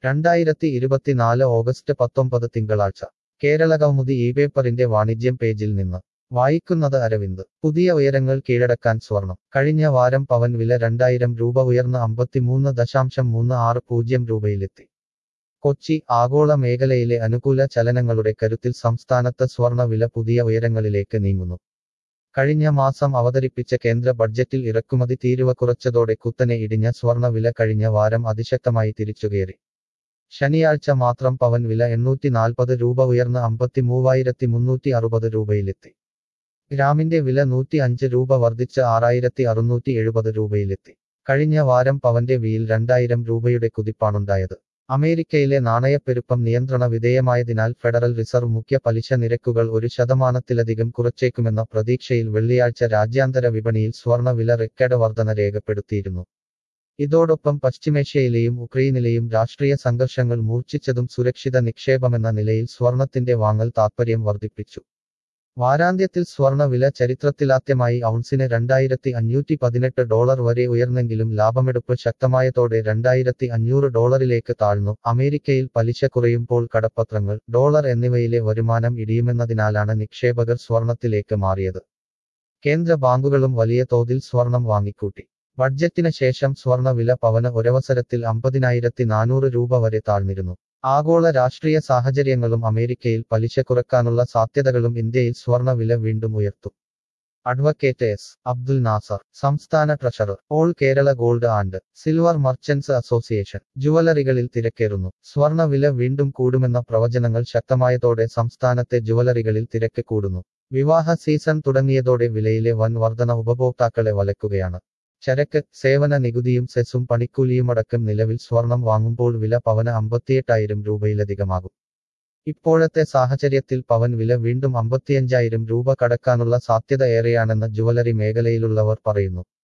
രണ്ടായിരത്തി ഇരുപത്തിനാല് ഓഗസ്റ്റ് പത്തൊമ്പത് തിങ്കളാഴ്ച കേരളകൗമുദി ഈ പേപ്പറിന്റെ വാണിജ്യം പേജിൽ നിന്ന് വായിക്കുന്നത് അരവിന്ദ് പുതിയ ഉയരങ്ങൾ കീഴടക്കാൻ സ്വർണം കഴിഞ്ഞ വാരം പവൻ വില രണ്ടായിരം രൂപ ഉയർന്ന് അമ്പത്തിമൂന്ന് ദശാംശം മൂന്ന് ആറ് പൂജ്യം രൂപയിലെത്തി കൊച്ചി ആഗോള മേഖലയിലെ അനുകൂല ചലനങ്ങളുടെ കരുത്തിൽ സംസ്ഥാനത്ത് സ്വർണ വില പുതിയ ഉയരങ്ങളിലേക്ക് നീങ്ങുന്നു കഴിഞ്ഞ മാസം അവതരിപ്പിച്ച കേന്ദ്ര ബഡ്ജറ്റിൽ ഇറക്കുമതി തീരുവ കുറച്ചതോടെ കുത്തനെ ഇടിഞ്ഞ സ്വർണ വില കഴിഞ്ഞ വാരം അതിശക്തമായി തിരിച്ചുകയറി ശനിയാഴ്ച മാത്രം പവൻ വില എണ്ണൂറ്റി നാൽപ്പത് രൂപ ഉയർന്ന് അമ്പത്തി മൂവായിരത്തി മുന്നൂറ്റി അറുപത് രൂപയിലെത്തി ഗ്രാമിന്റെ വില നൂറ്റി അഞ്ച് രൂപ വർദ്ധിച്ച് ആറായിരത്തി അറുന്നൂറ്റി എഴുപത് രൂപയിലെത്തി കഴിഞ്ഞ വാരം പവന്റെ വിയിൽ രണ്ടായിരം രൂപയുടെ കുതിപ്പാണുണ്ടായത് അമേരിക്കയിലെ നാണയപ്പെരുപ്പം നിയന്ത്രണ വിധേയമായതിനാൽ ഫെഡറൽ റിസർവ് മുഖ്യ പലിശ നിരക്കുകൾ ഒരു ശതമാനത്തിലധികം കുറച്ചേക്കുമെന്ന പ്രതീക്ഷയിൽ വെള്ളിയാഴ്ച രാജ്യാന്തര വിപണിയിൽ സ്വർണ്ണ വില റെക്കോർഡ് വർധന രേഖപ്പെടുത്തിയിരുന്നു ഇതോടൊപ്പം പശ്ചിമേഷ്യയിലെയും ഉക്രൈനിലെയും രാഷ്ട്രീയ സംഘർഷങ്ങൾ മൂർച്ഛിച്ചതും സുരക്ഷിത നിക്ഷേപമെന്ന നിലയിൽ സ്വർണത്തിന്റെ വാങ്ങൽ താത്പര്യം വർദ്ധിപ്പിച്ചു വാരാന്ത്യത്തിൽ സ്വർണ വില ചരിത്രത്തിലാദ്യമായി ഔൺസിന് രണ്ടായിരത്തി അഞ്ഞൂറ്റി പതിനെട്ട് ഡോളർ വരെ ഉയർന്നെങ്കിലും ലാഭമെടുപ്പ് ശക്തമായതോടെ രണ്ടായിരത്തി അഞ്ഞൂറ് ഡോളറിലേക്ക് താഴ്ന്നു അമേരിക്കയിൽ പലിശ കുറയുമ്പോൾ കടപ്പത്രങ്ങൾ ഡോളർ എന്നിവയിലെ വരുമാനം ഇടിയുമെന്നതിനാലാണ് നിക്ഷേപകർ സ്വർണത്തിലേക്ക് മാറിയത് കേന്ദ്ര ബാങ്കുകളും വലിയ തോതിൽ സ്വർണം വാങ്ങിക്കൂട്ടി ബഡ്ജറ്റിന് ശേഷം സ്വർണ വില പവന് ഒരവസരത്തിൽ അമ്പതിനായിരത്തി നാനൂറ് രൂപ വരെ താഴ്ന്നിരുന്നു ആഗോള രാഷ്ട്രീയ സാഹചര്യങ്ങളും അമേരിക്കയിൽ പലിശ കുറക്കാനുള്ള സാധ്യതകളും ഇന്ത്യയിൽ സ്വർണ വില വീണ്ടും ഉയർത്തും അഡ്വക്കേറ്റ് എസ് അബ്ദുൽ നാസർ സംസ്ഥാന treasurer all Kerala gold and silver merchants association ജുവലറികളിൽ തിരക്കേറുന്നു സ്വർണ വില വീണ്ടും കൂടുമെന്ന പ്രവചനങ്ങൾ ശക്തമായതോടെ സംസ്ഥാനത്തെ ജുവലറികളിൽ തിരക്ക് കൂടുന്നു വിവാഹ സീസൺ തുടങ്ങിയതോടെ വിലയിലെ വൻ വർധന ഉപഭോക്താക്കളെ വലക്കുകയാണ് ചരക്ക് സേവന നികുതിയും സെസും പണിക്കൂലിയുമടക്കം നിലവിൽ സ്വർണം വാങ്ങുമ്പോൾ വില പവന് അമ്പത്തിയെട്ടായിരം രൂപയിലധികമാകും ഇപ്പോഴത്തെ സാഹചര്യത്തിൽ പവൻ വില വീണ്ടും അമ്പത്തിയഞ്ചായിരം രൂപ കടക്കാനുള്ള സാധ്യത ഏറെയാണെന്ന് ജുവലറി മേഖലയിലുള്ളവർ പറയുന്നു